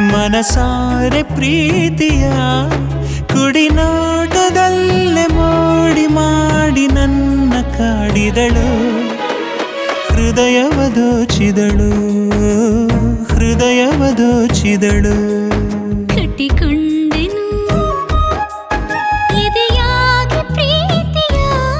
ಮನಸಾರೆ ಪ್ರೀತಿಯ ಕುಡಿನೋಟದಲ್ಲೇ ಮೋಡಿ ಮಾಡಿ ನನ್ನ ಕಾಡಿದಳು ಹೃದಯವ ದೋಚಿದಳು ಹೃದಯವ ದೋಚಿದಳು ಕಟ್ಟಿಕೊಂಡೆನು ಎದೆಯಾಗಿ ಪ್ರೀತಿಯ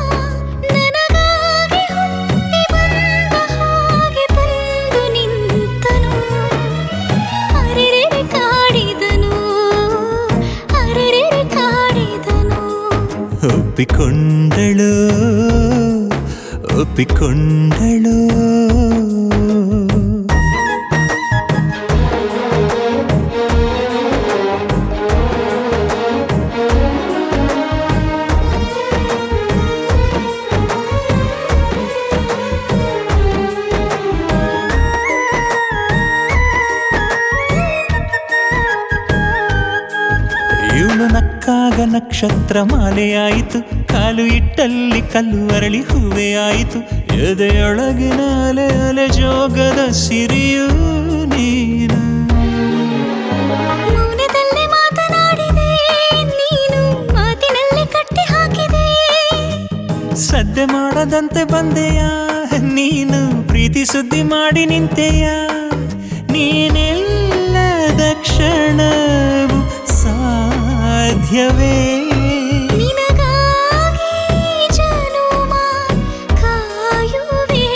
ನನಗಾಗಿ ಹುಟ್ಟಿ ಬಂದ ಹಾಗೆ ಬಂದು ನಿಂತನು ಅರೆರೆ ಕಾಡಿದನು ಅರೆರೆ ಕಾಡಿದನು ಒಪ್ಪಿಕೊಂಡಳು ಒಪ್ಪಿಕೊಂಡಳು ಇವಳು ನಕ್ಕಾಗ ನಕ್ಷತ್ರ ಮಾಲೆಯಾಯಿತು ಕಾಲು ಇಟ್ಟಲ್ಲಿ ಕಲ್ಲು ಅರಳಿ ಹೂವೆ ಆಯಿತು ಎದೆಯೊಳಗಿನ ಅಲೆ ಅಲೆ ಜೋಗದ ಸಿರಿಯೂ ನೀನು ಮೌನದಲ್ಲೇ ಮಾತನಾಡಿದೆ ನೀನು ಮಾತಿನಲ್ಲೇ ಕಟ್ಟಿ ಹಾಕಿದೆ ಸದ್ದೆ ಮಾಡದಂತೆ ಬಂದೆಯ ನೀನು ಪ್ರೀತಿ ಸುದ್ದಿ ಮಾಡಿ ನಿಂತೆಯ ನೀನೆಲ್ಲದ ಕ್ಷಣವು ಸಾಧ್ಯವೇ ನಿನಗಾಗಿ ಜನುಮ ಕಾಯುವೆ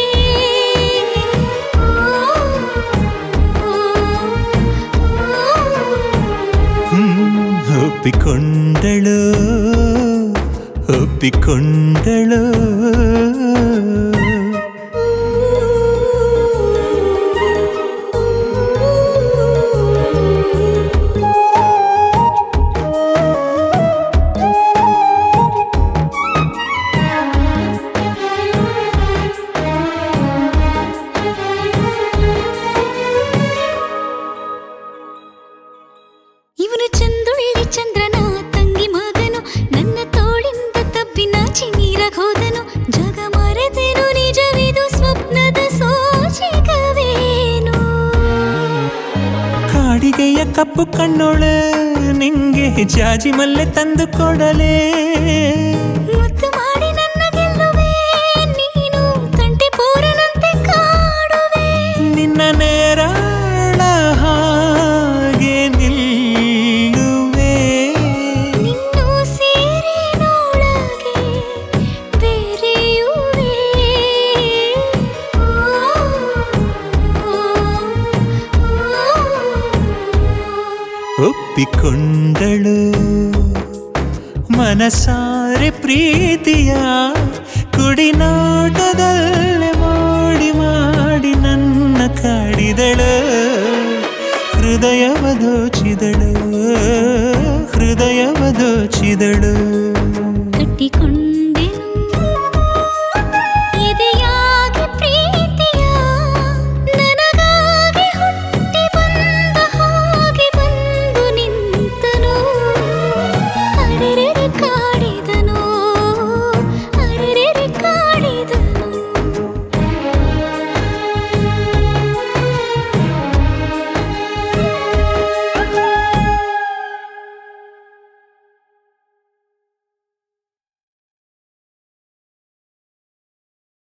ಹ್ಮ್, ಒಪ್ಪಿಕೊಂಡಳು ಒಪ್ಪಿಕೊಂಡಳು ಇವನು ಚಂದುಳ್ಳಿ ಚಂದ್ರನ ತಂಗಿ ಮಗನು ನನ್ನ ತೋಳಿಂದ ತಬ್ಬಿನಾಚಿ ನೀರಾಗ ಹೋದನು ಜಗ ಮರೆತೆನು ನಿಜವಿದು ಸ್ವಪ್ನದ ಸೋಚಿಗವೇನು ಕಾಡಿಗೆಯ ಕಪ್ಪು ಕಣ್ಣೊಳೆ ನಿಂಗೆ ಜಾಜಿ ಮಲ್ಲೆ ತಂದು ಕೊಡಲೇ ಮುತ್ತು ಮಾಡಿ ನನ್ನ ಗೆಲ್ಲುವೆ ನೀನು ತಂಟೆ ಪೂರನಂತೆ ಕಾಡುವೆ ನಿನ್ನ ನೇರಾಳ ಹಾಗೆ ನಿಲ್ಲುವೆ ನಿನ್ನು ಸೇರಿನೊಳಗೆ ಬೆರೆಯುವೆ ಒಪ್ಪಿಕೊಂಡಳು ಮನಸಾರೆ ಪ್ರೀತಿಯ ಕುಡಿನಾಟದಲ್ಲೇ ಮಾಡಿ ಮಾಡಿ ನನ್ನ ಕಾಡಿದಳು ಹೃದಯವ ದೋಚಿದಳು ಹೃದಯವ ದೋಚಿದಳು ಕಟ್ಟಿಕೊಂಡ